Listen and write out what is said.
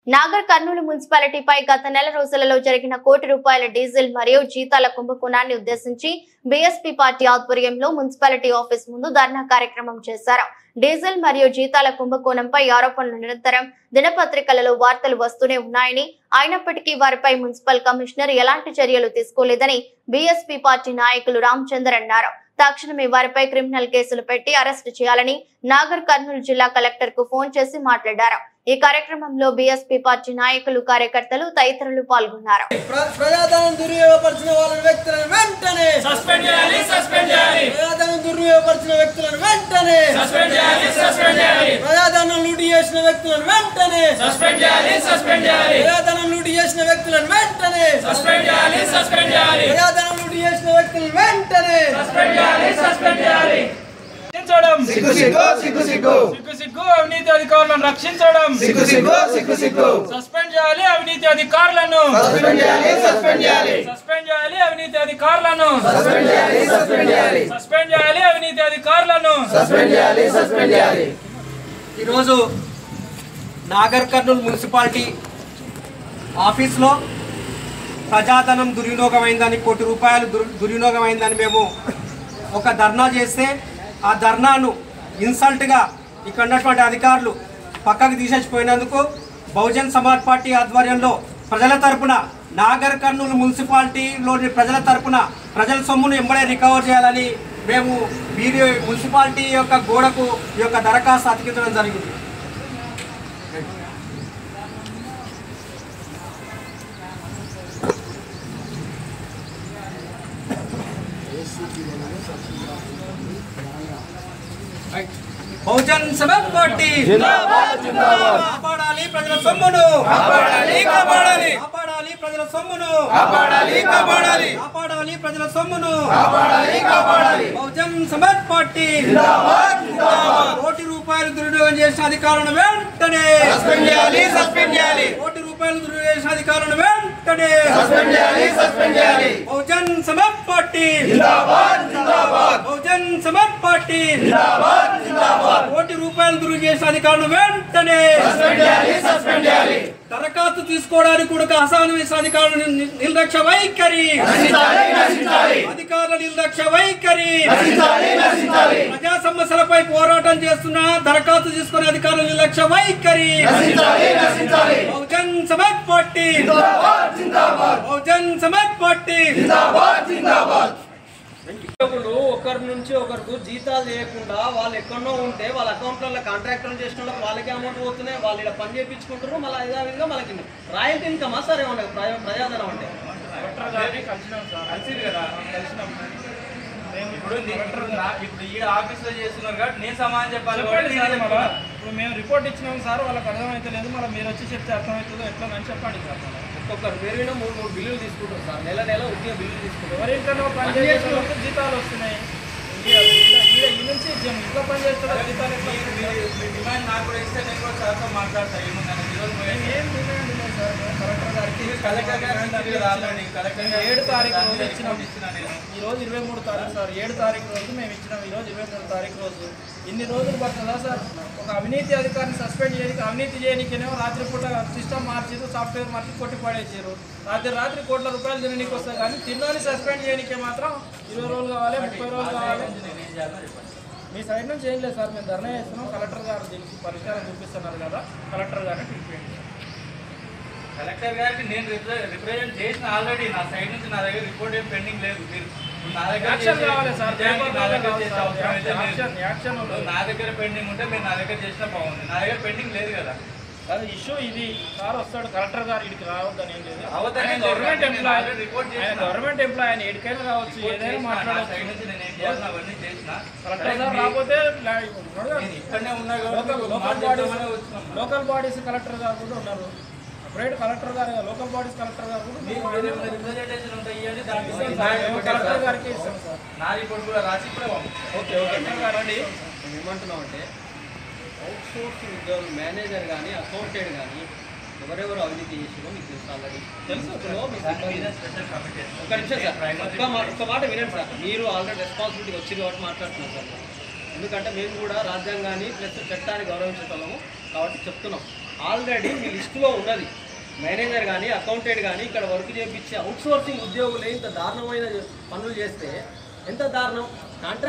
నాగర్ కర్నూలు మున్సిపాలిటీపై గత నెల రోజులలో జరిగిన కోటి రూపాయల డీజిల్ మరియు జీతాల కుంభకోణాన్ని ఉద్దేశించి బీఎస్పీ పార్టీ ఆధ్వర్యంలో మున్సిపాలిటీ ఆఫీస్ ముందు ధర్నా కార్యక్రమం చేశారు డీజిల్ మరియు జీతాల కుంభకోణంపై ఆరోపణలు నిరంతరం దినపత్రికలలో వార్తలు వస్తూనే ఉన్నాయని అయినప్పటికీ వారిపై మున్సిపల్ కమిషనర్ ఎలాంటి చర్యలు తీసుకోలేదని బీఎస్పీ పార్టీ నాయకులు రామచందర్ అన్నారు తక్షణమే వారిపై క్రిమినల్ కేసులు పెట్టి అరెస్టు చేయాలని నాగర్ కర్నూలు జిల్లా కలెక్టర్ కు ఫోన్ చేసి మాట్లాడారు ఈ కార్యక్రమంలో బీఎస్పీ పార్టీ నాయకులు కార్యకర్తలు తదితరులు పాల్గొన్నారు ప్ర- ప్రజాధనం దుర్వినియోగపరిచిన వాళ్ళ వ్యక్తులను వెంటనే సస్పెండ్ చేయాలి సస్పెండ్ చేయాలి ప్రజాధనం దుర్వినియోగపరిచిన వ్యక్తులను వెంటనే సస్పెండ్ చేయాలి సస్పెండ్ చేయాలి ప్రజాధనం లూటీ చేసిన వ్యక్తులను వెంటనే సస్పెండ్ చేయాలి సస్పెండ్ చేయాలి ప్రజాధనం లూటీ చేసిన వ్యక్తులను వెంటనే సస్పెండ్ చేయాలి సస్పెండ్ చేయాలి ప్రజాధనం లూటీ చేసిన వ్యక్తులను వెంటనే సస్పెండ్ చేయాలి సస్పెండ్ చేయాలి రక్షించడం సిగ్గు సిగ్గు సిగ్గు సిగ్గు సిగ్గు సిగ్గు అవినీతి అధికారులను రక్షించడం సిగ్గు సిగ్గు సిగ్గు సిగ్గు సస్పెండ్ చేయాలి అవినీతి అధికారులను సస్పెండ్ చేయాలి సస్పెండ్ చేయాలి సస్పెండ్ చేయాలి అవినీతి అధికారులను సస్పెండ్ చేయాలి సస్పెండ్ చేయాలి సస్పెండ్ చేయాలి అవినీతి అధికారులను సస్పెండ్ చేయాలి సస్పెండ్ చేయాలి ఈరోజు నాగర్ కర్నూలు మున్సిపాలిటీ ఆఫీస్లో ప్రజాధనం దుర్వినియోగమైందని కోటి రూపాయలు దుర్ దుర్వినియోగమైందని మేము ఒక ధర్నా చేస్తే ఆ ధర్నాను ఇన్సల్ట్గా ఇక్కడ ఉన్నటువంటి అధికారులు పక్కకు తీసేసిపోయినందుకు బహుజన్ సమాజ్ పార్టీ ఆధ్వర్యంలో ప్రజల తరపున నాగర్ కర్నూలు మున్సిపాలిటీలోని ప్రజల తరపున ప్రజల సొమ్మును ఎంబడే రికవర్ చేయాలని మేము వీరి మున్సిపాలిటీ యొక్క గోడకు ఈ యొక్క దరఖాస్తు అతికించడం జరిగింది బహుజన్ సమాజ్ పార్టీ కాపాడాలి ప్రజల సొమ్మును కాపాడాలి కాపాడాలి కాపాడాలి ప్రజల సొమ్మును కాపాడాలి కాపాడాలి కాపాడాలి ప్రజల సొమ్మును కాపాడాలి కాపాడాలి బహుజన్ సమాజ్ పార్టీ కోటి రూపాయలు దుర్వినియోగం చేసిన అధికారులను వెంటనే సస్పెండ్ చేయాలి సస్పెండ్ చేయాలి కోటి రూపాయలు దుర్వినియోగం చేసిన అధికారులను వెంటనే సస్పెండ్ చేయాలి సస్పెండ్ చేయాలి బహుజన్ సమాజ్ పార్టీ జిందాబాద్ జిందాబాద్ బహుజన్ సమాజ్ పార్టీ జిందాబాద్ జిందాబాద్ కోటి రూపాయలు దుర్వినియోగం చేసిన అధికారులను వెంటనే సస్పెండ్ చేయాలి సస్పెండ్ చేయాలి దరఖాస్తు తీసుకోవడానికి కూడా అసహనం వేసిన అధికారుల నిర్- నిర్లక్ష్య వైఖరి నశించాలి నశించాలి అధికారుల నిర్లక్ష్య వైఖరి నశించాలి నశించాలి ప్రజా సమస్యలపై పోరాటం చేస్తున్న దరఖాస్తు తీసుకునే అధికారుల నిర్లక్ష్య వైఖరి నశించాలి నశించాలి బహుజన్ సమాజ్ పార్టీ జిందాబాద్ జిందాబాద్ బహుజన్ సమాజ్ పార్టీ జిందాబాద్ జిందాబాద్ ఉద్యోగులు ఒకరి నుంచి ఒకరికి జీతాలు చేయకుండా వాళ్ళు ఎక్కడో ఉంటే వాళ్ళ అకౌంట్లలో కాంట్రాక్టర్లు చేసిన వాళ్ళకి వాళ్ళకి అమౌంట్ పోతున్నాయి వాళ్ళు ఇక్కడ పని చేయించుకుంటారు మళ్ళీ అదే విధంగా మనకి రాయల్టీ ఇన్కమా సరే ఉండదు ప్రజా ప్రజాధనం అంటే కలెక్టర్ గారిని కలిసినాం సార్ కలిసిరు కదా కలిసినాం మేము ఇప్పుడు కలెక్టర్ నా- ఇప్పుడు ఈ ఆఫీస్లో చేస్తున్నారు కాబట్టి నేను సమాధానం చెప్పాలి కాబట్టి నేను చెప్తున్నా. ఇప్పుడు మేము రిపోర్ట్ ఇచ్చినాం సార్ వాళ్ళకి అర్థమైతే లేదు మళ్ళీ మీరు వచ్చి చెప్తే అర్థమవుతుందో ఎట్లా అని చెప్పండి సార్ ఒక్కొక్కరు పేరు మీద మూడు మూడు బిల్లులు తీసుకుంటారు సార్ నెల నెల ఉద్యోగ బిల్లులు తీసుకుంటారు ఎవరింట్లో పని చేసే వాళ్ళకి జీతాలు వస్తున్నాయి ఈ- ఈ- ఈ- ఈ నుంచి జం- ఇంట్లో పని చేస్తున్న జీతాలు ఎట్లా మీ- మీ- మీ డిమాండ్ నాకు కూడా ఇస్తే నేను కూడా సార్తో మాట్లాడతా ఏముందని ఈరోజు మేము ఏం డిమాండ్ లేదు సార్ మేము కలెక్టర్ గారికి కలెక్టర్ గారు ఇచ్చింది కదా ఆల్రెడీ. కలెక్టర్ గారు ఏడు తారీఖు రోజు ఇచ్చిన ఇచ్చినాం ఇచ్చిన నేను ఈ రోజు ఇరవై మూడు తారీఖు సార్ ఏడు తారీఖు రోజు మేము ఇచ్చినాం ఈ రోజు ఇరవై మూడు తారీఖు రోజు ఇన్ని రోజులు పడుతుందా సార్ ఒక అవినీతి అధికారిని సస్పెండ్ చేయడానికి అవినీతి చేయడానికేమో రాత్రిపూట సిస్టమ్ మార్చారు సాఫ్ట్వేర్ మార్చి కొట్టి పడేసారు రాత్రి రాత్రి కోట్ల రూపాయలు తినడానికి వస్తాయి కానీ తిన్నోని సస్పెండ్ చేయడానికే మాత్రం ఇరవై రోజులు కావాలి ముప్పై రోజులు కావాలి మీ సైడ్ నుంచి ఏం లేదు సార్ మేము ధర్నా చేస్తున్నాం కలెక్టర్ గారు దీనికి పరిష్కారం చూపిస్తున్నారు కదా కలెక్టర్ గారిని ట్రీట్మెంట్ కలెక్టర్ గారికి నేను రిప్రజె- రిప్రజెంట్ చేసిన ఆల్రెడీ నా సైడ్ నుంచి నా దగ్గర రిపోర్ట్ ఏం పెండింగ్ లేదు మీరు నా దగ్గర యాక్షన్ చేసే- కావాలి సార్ నిజానికి నా దగ్గర చేసే అవసరం అయితే లేదు. యాక్షన్ యాక్షన్ ఇప్పుడు నా దగ్గర పెండింగ్ ఉంటే మీరు నా దగ్గర చేసినా బాగుంది నా దగ్గర పెండింగ్ లేదు కదా అది ఇష్యూ ఇది సార్ వస్తాడు కలెక్టర్ గారు ఇక్కడికి రావద్దని ఏం లేదు రావద్దని ఆయన ఏం లేదు. గవర్నమెంట్ నేను ఎంప్లాయ్ already report చేసిన. ఆయన గవర్నమెంట్ ఎంప్లాయ్ ఆయన ఎడికైనా రావచ్చు రిపోర్ట్ ఏదైనా చేసిన, నా సైడ్ మాట్లాడవచ్చు నుంచి నేను ఏం చేయాలి అవన్నీ చేసిన కలెక్టర్ గారు రాకపోతే లా- ఉన్నాడు కదా. నేను ఇక్కడనే ఉన్నా లోకల్ కాబట్టి లోకల్ మాట్లాడదామనే బాడీస్ వచ్చినాం లోకల్ బాడీస్ కలెక్టర్ గారు కూడా ఉన్నారు అప్పుడేట్ కలెక్టర్ గారు లోకల్ బాడీస్ కలెక్టర్ గారు కూడా మీకు ఉన్నారు. ఏదైనా రిప్రజెంటేషన్ ఉంటే ఇవ్వండి దానికి ఇస్తాం నా సార్, మేము రిపోర్ట్ కలెక్టర్ చేస్తాను. గారికి ఇస్తాం సార్ నా రిపోర్ట్ కూడా రాసి ఇప్పుడే పంపు. ఓకే ఓకే రండి మేము ఏమంటున్నాం అంటే అవుట్ సోర్స్ ఉద్యోగులు మేనేజర్ కానీ అసోసియేట్ కానీ ఎవరెవరు అవినీతి చేసిరో మీకు తెలుసు ఆల్రెడీ తెలుసు ఇప్పుడు మీ దాని సిబ్బంది- మీద స్పెషల్ కమిటీ ఒక్క నిమిషం సార్ ఒక్క మాట ఒక్క మాట వినండి సార్ మీరు ఆల్రెడీ రెస్పాన్సిబిలిటీ వచ్చింది కాబట్టి మాట్లాడుతున్నాం సార్ ఎందుకంటే మేము కూడా రాజ్యాంగాన్ని ప్లస్ చట్టాన్ని గౌరవించగలము కాబట్టి చెప్తున్నాం ఆల్రెడీ మీ లిస్టులో ఉన్నది మేనేజర్ కానీ అకౌంటెంట్ కానీ ఇక్కడ వర్క్ చేయించే అవుట్సోర్సింగ్ ఉద్యోగులే ఇంత దారుణమైన పనులు చేస్తే ఎంత దారుణం కాంట్రాక్ట్